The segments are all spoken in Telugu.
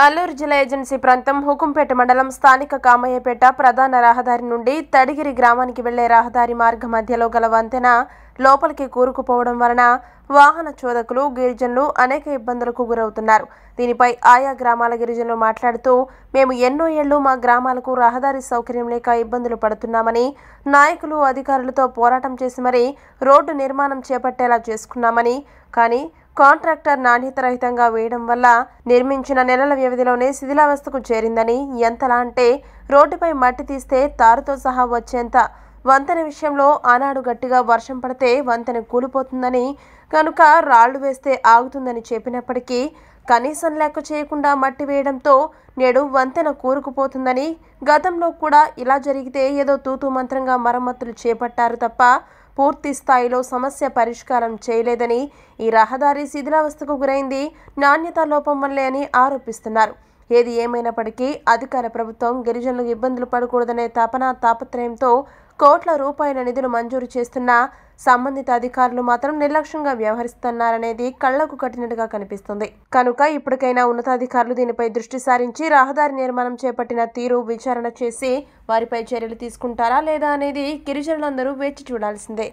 అల్లూరు జిల్లా ఏజెన్సీ ప్రాంతం హుకుంపేట మండలం స్థానిక కామయ్యపేట ప్రధాన రహదారి నుండి తడిగిరి గ్రామానికి వెళ్లే రహదారి మార్గ మధ్యలో గల వంతెన లోపలికి కూరుకుపోవడం వలన వాహన చోదకులు గిరిజనులు అనేక ఇబ్బందులకు గురవుతున్నారు దీనిపై ఆయా గ్రామాల గిరిజనులు మాట్లాడుతూ మేము ఎన్నో ఏళ్లు మా గ్రామాలకు రహదారి సౌకర్యం లేక ఇబ్బందులు పడుతున్నామని నాయకులు అధికారులతో పోరాటం చేసి మరీ రోడ్డు నిర్మాణం చేపట్టేలా చేసుకున్నామని కానీ కాంట్రాక్టర్ నాణ్యత రహితంగా వేయడం వల్ల నిర్మించిన నెలల వ్యవధిలోనే శిథిలావస్థకు చేరిందని ఎంతలా అంటే రోడ్డుపై మట్టి తీస్తే తారుతో సహా వచ్చేంత వంతెన విషయంలో ఆనాడు గట్టిగా వర్షం పడితే వంతెన కూలిపోతుందని కనుక రాళ్లు వేస్తే ఆగుతుందని చెప్పినప్పటికీ కనీసం లెక్క చేయకుండా మట్టి వేయడంతో నేడు వంతెన కూరుకుపోతుందని గతంలో కూడా ఇలా జరిగితే ఏదో తూతూ మంత్రంగా మరమ్మతులు చేపట్టారు తప్ప పూర్తి స్థాయిలో సమస్య పరిష్కారం చేయలేదని ఈ రహదారి శిథిలావస్థకు గురైంది నాణ్యతా లోపం వల్లే అని ఆరోపిస్తున్నారు ఏది ఏమైనప్పటికీ అధికార ప్రభుత్వం గిరిజనులకు ఇబ్బందులు పడకూడదనే తపన తాపత్రయంతో కోట్ల రూపాయల నిధులు మంజూరు చేస్తున్నా సంబంధిత అధికారులు మాత్రం నిర్లక్ష్యంగా వ్యవహరిస్తున్నారనేది కళ్లకు కట్టినట్టుగా కనిపిస్తుంది కనుక ఇప్పటికైనా ఉన్నతాధికారులు దీనిపై దృష్టి సారించి రహదారి నిర్మాణం చేపట్టిన తీరు విచారణ చేసి వారిపై చర్యలు తీసుకుంటారా లేదా అనేది గిరిజనులందరూ వేచి చూడాల్సిందే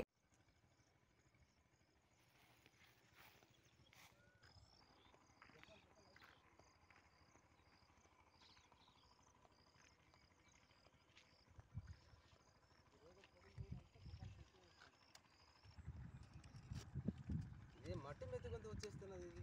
ఇది మట్టి మెతుకంతా వచ్చేస్తున్నది ఇది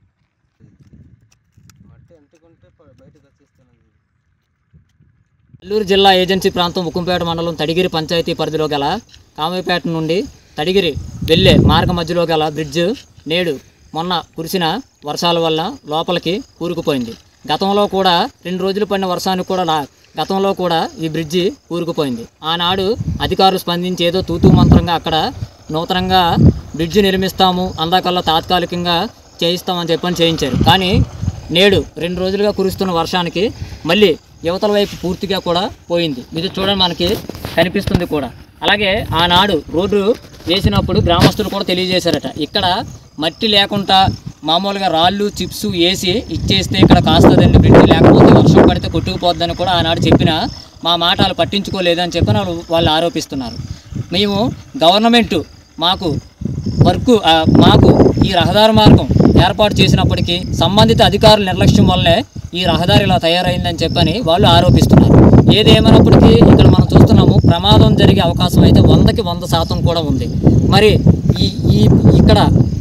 మట్టి అంటుకుంటే ప- బయటకు వచ్చేస్తున్నది ఇది అల్లూరు జిల్లా ఏజెన్సీ ప్రాంతం ఉక్కుంపేట మండలం తడిగిరి పంచాయతీ పరిధిలో గల కామేపేట నుండి తడిగిరి వెళ్ళే మార్గ మధ్యలో గల బ్రిడ్జ్ నేడు మొన్న కురిసిన వర్షాల వల్ల లోపలికి కూరుకుపోయింది గతంలో కూడా రెండు రోజులు పడిన వర్షానికి కూడా నా- గతంలో కూడా ఈ బ్రిడ్జి కూరుకుపోయింది ఆనాడు అధికారులు స్పందించి ఏదో తూతూ మంత్రంగా అక్కడ నూతనంగా బ్రిడ్జి నిర్మిస్తాము అందాకల్లా తాత్కాలికంగా చేయిస్తామని చెప్పని చేయించారు కానీ నేడు రెండు రోజులుగా కురుస్తున్న వర్షానికి మళ్ళీ యువతల వైపు పూర్తిగా కూడా పోయింది ఇది చూడండి మనకి కనిపిస్తుంది కూడా అలాగే ఆనాడు రోడ్డు వేసినప్పుడు గ్రామస్తులు కూడా తెలియజేశారట ఇక్కడ మట్టి లేకుండా మామూలుగా రాళ్ళు చిప్స్ వేసి ఇచ్చేస్తే ఇక్కడ కాస్తదండి బ్రిడ్జి లేకపోతే వర్షం పడితే కొట్టుకుపోద్దని కూడా ఆనాడు చెప్పిన మా మాట వాళ్ళు పట్టించుకోలేదని చెప్పి వాళ్ళు వాళ్ళు ఆరోపిస్తున్నారు మేము గవర్నమెంట్ మాకు వర్క్ ఆ, మాకు ఈ రహదారి మార్గం ఏర్పాటు చేసినప్పటికీ సంబంధిత అధికారుల నిర్లక్ష్యం వల్లే ఈ రహదారి ఇలా తయారైందని చెప్పని వాళ్ళు ఆరోపిస్తున్నారు ఏదేమైనప్పటికీ ఇక్కడ మనం చూస్తున్నాము ప్రమాదం జరిగే అవకాశం అయితే వందకి వంద శాతం కూడా ఉంది మరి ఈ ఈ ఇక్కడ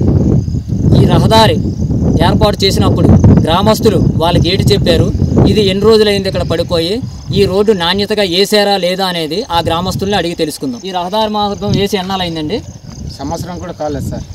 ఈ రహదారి ఏర్పాటు చేసినప్పుడు గ్రామస్తులు వాళ్ళకి ఏటి చెప్పారు ఇది ఎన్ని రోజులైంది ఇక్కడ పడిపోయి ఈ రోడ్డు నాణ్యతగా వేసారా లేదా అనేది ఆ గ్రామస్తుల్ని అడిగి తెలుసుకుందాం ఈ రహదారి మార్గం వేసి ఎన్నాలైందండి సంవత్సరం కూడా కాలేదు సార్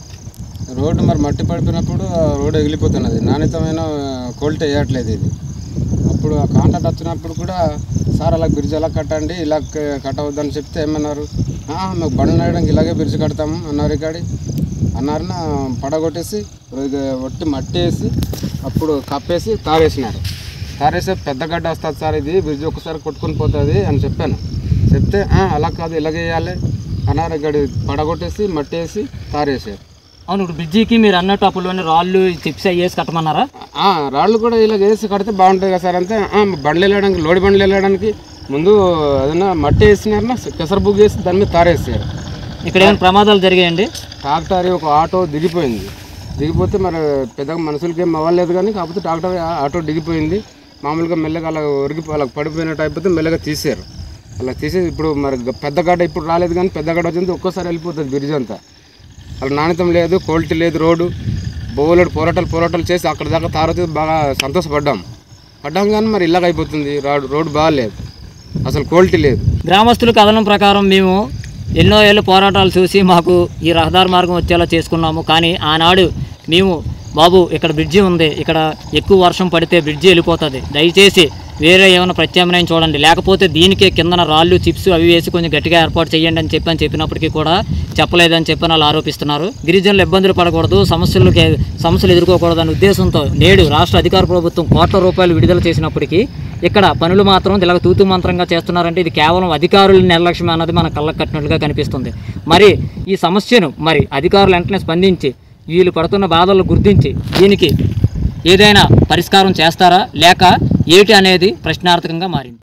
రోడ్డు మరి మట్టి పడిపోయినప్పుడు ఆ రోడ్డు ఎగిలిపోతున్నది నాణ్యతమైన క్వాలిటీ వేయట్లేదు ఇది అప్పుడు ఆ కాంట్రాక్ట్ వచ్చినప్పుడు కూడా సార్ అలా బ్రిడ్జ్ ఎలా కట్టండి ఇలా క- కట్టవద్దని చెప్తే ఏమన్నారు "ఆ, మేము బండ్లు నడడానికి ఇలాగే బ్రిడ్జ్ కడతాము అన్నారు ఇక్కడి అన్నారన పడగొట్టేసి ఇది ఒట్టి మట్టి వేసి అప్పుడు కప్పేసి తారేసినారు తారేస్తే పెద్ద గడ్డ వస్తుంది సార్ ఇది బ్రిడ్జ్ ఒకసారి కొట్టుకొని పోతుంది అని చెప్పాను చెప్తే "ఆ, అలా కాదు ఇలాగే వేయాలి అన్నారు ఇక్కడ పడగొట్టేసి మట్టి వేసి తారేసారు అవును ఇప్పుడు బ్రిడ్జికి మీరు అన్నట్టు అప్పుడులోని రాళ్ళు చిప్స్ అవి వేసి కట్టమన్నారా ఆ, రాళ్ళు కూడా ఇలా వేసి కడితే బాగుంటుంది కదా సార్ అంతే ఆ, బండ్లు వెళ్ళడానికి లోడి బండ్లు వెళ్ళడానికి ముందు ఏదైనా మట్టి వేసినారన్నా పెసర బుగ్ వేసి దాని మీద తారేసారు ఇక్కడ ఏమైనా ప్రమాదాలు జరిగాయండి ట్రాక్టర్ ఒక ఆటో దిగిపోయింది దిగిపోతే మరి పెద్దగా మనుషులకి ఏం అవ్వలేదు కానీ కాకపోతే ట్రాక్టర్ ఆ- ఆటో దిగిపోయింది మామూలుగా మెల్లగా అలా ఒరిగి అలా పడిపోయినట్టు అయిపోతే మెల్లగా తీసారు అలా తీసేసి ఇప్పుడు మరి గ- పెద్ద గడ్డ ఇప్పుడు రాలేదు కానీ పెద్ద గడ్డ వచ్చింది ఒక్కోసారి వెళ్ళిపోతుంది బ్రిడ్జ్ అంతా అలా నాణ్యతం లేదు క్వాలిటీ లేదు రోడ్డు బోలెడు పోరాటాలు పోరాటాలు చేసి అక్కడ దాకా తారతి బాగా సంతోషపడ్డాం పడ్డాం కానీ మరి ఇలాగ అయిపోతుంది రోడ్డు రోడ్డు బాగాలేదు అసలు క్వాలిటీ లేదు గ్రామస్తుల కథనం ప్రకారం మేము ఎన్నో ఏళ్ళు పోరాటాలు చూసి మాకు ఈ రహదారి మార్గం వచ్చేలా చేసుకున్నాము కానీ ఆనాడు మేము బాబు ఇక్కడ బ్రిడ్జి ఉంది ఇక్కడ ఎక్కువ వర్షం పడితే బ్రిడ్జి వెళ్ళిపోతుంది దయచేసి వేరే ఏమైనా ప్రత్యామ్నాయం చూడండి లేకపోతే దీనికే కిందన రాళ్ళు చిప్స్ అవి వేసి కొంచెం గట్టిగా ఏర్పాటు చేయండి అని చెప్పి అని చెప్పినప్పటికీ కూడా చెప్పలేదని చెప్పి వాళ్ళు ఆరోపిస్తున్నారు గిరిజనులు ఇబ్బందులు పడకూడదు సమస్యలకి సమస్యలు ఎదుర్కోకూడదు అనే ఉద్దేశంతో నేడు రాష్ట్ర అధికార ప్రభుత్వం కోట్ల రూపాయలు విడుదల చేసినప్పటికీ ఇక్కడ పనులు మాత్రం ఇలాగ తూతు మంత్రంగా చేస్తున్నారంటే ఇది కేవలం అధికారుల నిర్లక్ష్యం అన్నది మన కళ్ళకు కట్టినట్లుగా కనిపిస్తుంది మరి ఈ సమస్యను మరి అధికారులు వెంటనే స్పందించి వీళ్ళు పడుతున్న బాధలు గుర్తించి దీనికి ఏదైనా పరిష్కారం చేస్తారా లేక ఏటి అనేది ప్రశ్నార్థకంగా మారింది